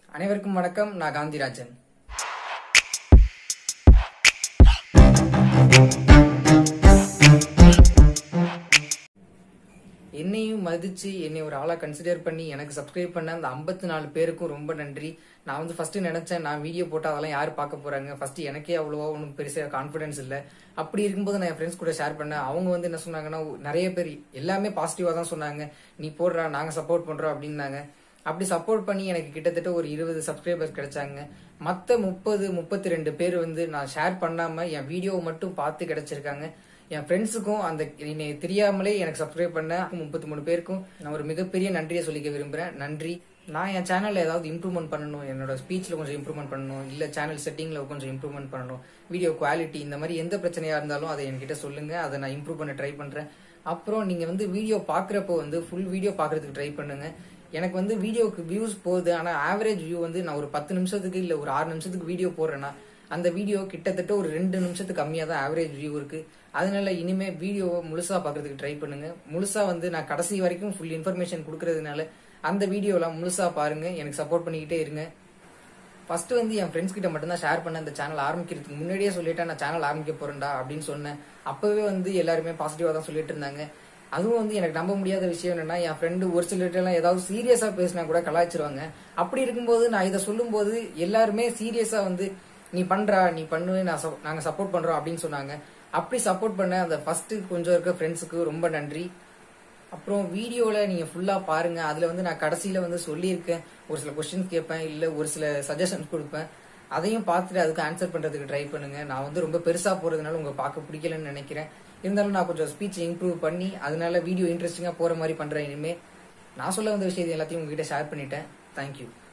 அனைவருக்கும் வணக்கம் நான் காந்திராஜன் என்னையும் மதிச்சு என்னை ஒரு ஆளா கன்சிடர் பண்ணி எனக்கு சப்ஸ்கிரைப் பண்ண அந்த ஐம்பத்தி நாலு பேருக்கும் ரொம்ப நன்றி நான் வந்து ஃபர்ஸ்ட் நினைச்சேன் நான் வீடியோ போட்டா அதெல்லாம் யார் பார்க்க போறாங்க ஃபர்ஸ்ட் எனக்கே அவ்வளோவா ஒன்றும் பெருசா கான்ஃபிடன்ஸ் இல்லை அப்படி இருக்கும்போது நான் என் ஃப்ரெண்ட்ஸ் கூட ஷேர் பண்ணேன் அவங்க வந்து என்ன சொன்னாங்கன்னா நிறைய பேர் எல்லாமே பாசிட்டிவா தான் சொன்னாங்க நீ போடுறா நாங்க சப்போர்ட் பண்றோம் அப்படின்னாங்க அப்படி சப்போர்ட் பண்ணி எனக்கு கிட்டத்தட்ட ஒரு இருபது சப்ஸ்கிரைபர்ஸ் கிடைச்சாங்க மத்த முப்பது முப்பத்தி ரெண்டு பேர் வந்து நான் ஷேர் பண்ணாம என் வீடியோவை மட்டும் பார்த்து கிடைச்சிருக்காங்க என் ஃப்ரெண்ட்ஸுக்கும் அந்த என்னை தெரியாமலே எனக்கு சப்ஸ்கிரைப் பண்ண முப்பத்தி மூணு பேருக்கும் நான் ஒரு மிகப்பெரிய நன்றியை சொல்லிக்க விரும்புறேன் நன்றி நான் என் சேனல்ல ஏதாவது இம்ப்ரூவ்மெண்ட் பண்ணணும் என்னோட ஸ்பீச்ல கொஞ்சம் இம்ப்ரூவ்மெண்ட் பண்ணணும் இல்ல சேனல் செட்டிங்ல கொஞ்சம் இம்ப்ரூவ்மெண்ட் பண்ணணும் வீடியோ குவாலிட்டி இந்த மாதிரி எந்த பிரச்சனையா இருந்தாலும் அதை என்கிட்ட சொல்லுங்க அதை நான் இம்ப்ரூவ் பண்ண ட்ரை பண்றேன் அப்புறம் நீங்க வந்து வீடியோ பாக்குறப்போ வந்து ஃபுல் வீடியோ பாக்குறதுக்கு ட்ரை பண்ணுங்க எனக்கு வந்து வீடியோக்கு வியூஸ் போகுது ஆனா ஆவரேஜ் வியூ வந்து நான் ஒரு பத்து நிமிஷத்துக்கு இல்ல ஒரு ஆறு நிமிஷத்துக்கு வீடியோ போடுறேன்னா அந்த வீடியோ கிட்டத்தட்ட ஒரு ரெண்டு நிமிஷத்துக்கு கம்மியா தான் ஆவரேஜ் வியூ இருக்கு அதனால இனிமே வீடியோவை முழுசா பாக்குறதுக்கு ட்ரை பண்ணுங்க முழுசா வந்து நான் கடைசி வரைக்கும் ஃபுல் இன்ஃபர்மேஷன் கொடுக்கறதுனால அந்த வீடியோலாம் முழுசா பாருங்க எனக்கு சப்போர்ட் பண்ணிக்கிட்டே இருங்க ஃபர்ஸ்ட் வந்து என் ஃப்ரெண்ட்ஸ் கிட்ட மட்டும் தான் ஷேர் பண்ண இந்த சேனல் ஆரம்பிக்கிறதுக்கு முன்னாடியே சொல்லிட்டேன் நான் சேனல் ஆரம்பிக்க போறேன்டா அப்படின்னு சொன்னேன் அப்பவே வந்து எல்லாருமே பாசிட்டிவா தான் சொல்லிட்டு இருந்தாங்க அதுவும் வந்து எனக்கு நம்ப முடியாத விஷயம் என்னன்னா என் ஃப்ரெண்டு ஒரு சிலர்ட்ட எல்லாம் ஏதாவது சீரியஸா பேசினா கூட கலாய்ச்சிருவாங்க அப்படி இருக்கும்போது நான் இதை சொல்லும்போது எல்லாருமே சீரியஸா வந்து நீ பண்றா நீ பண்ணு நான் sup- நாங்க சப்போர்ட் பண்றோம் அப்படின்னு சொன்னாங்க அப்படி சப்போர்ட் பண்ண அந்த ஃபர்ஸ்ட் கொஞ்சம் இருக்க ஃப்ரெண்ட்ஸுக்கு ரொம்ப நன்றி அப்புறம் வீடியோல நீங்க ஃபுல்லா பாருங்க அதுல வந்து நான் கடைசியில வந்து சொல்லியிருக்கேன் ஒரு சில கொஸ்டின்ஸ் கேட்பேன் இல்ல ஒரு சில சஜஷன்ஸ் கொடுப்பேன் அதையும் பார்த்துட்டு அதுக்கு ஆன்சர் பண்றதுக்கு ட்ரை பண்ணுங்க நான் வந்து ரொம்ப பெருசா போறதுனால உங்க பார்க்க பிடிக்கலன்னு நினைக்கிறேன் இருந்தாலும் நான் கொஞ்சம் ஸ்பீச் இம்ப்ரூவ் பண்ணி அதனால வீடியோ இன்ட்ரெஸ்டிங்கா போற மாதிரி பண்றேன் இனிமே நான் சொல்ல வந்த விஷயத்தை எல்லாத்தையும் உங்ககிட்ட ஷேர் பண்ணிட்டேன் தேங்க்யூ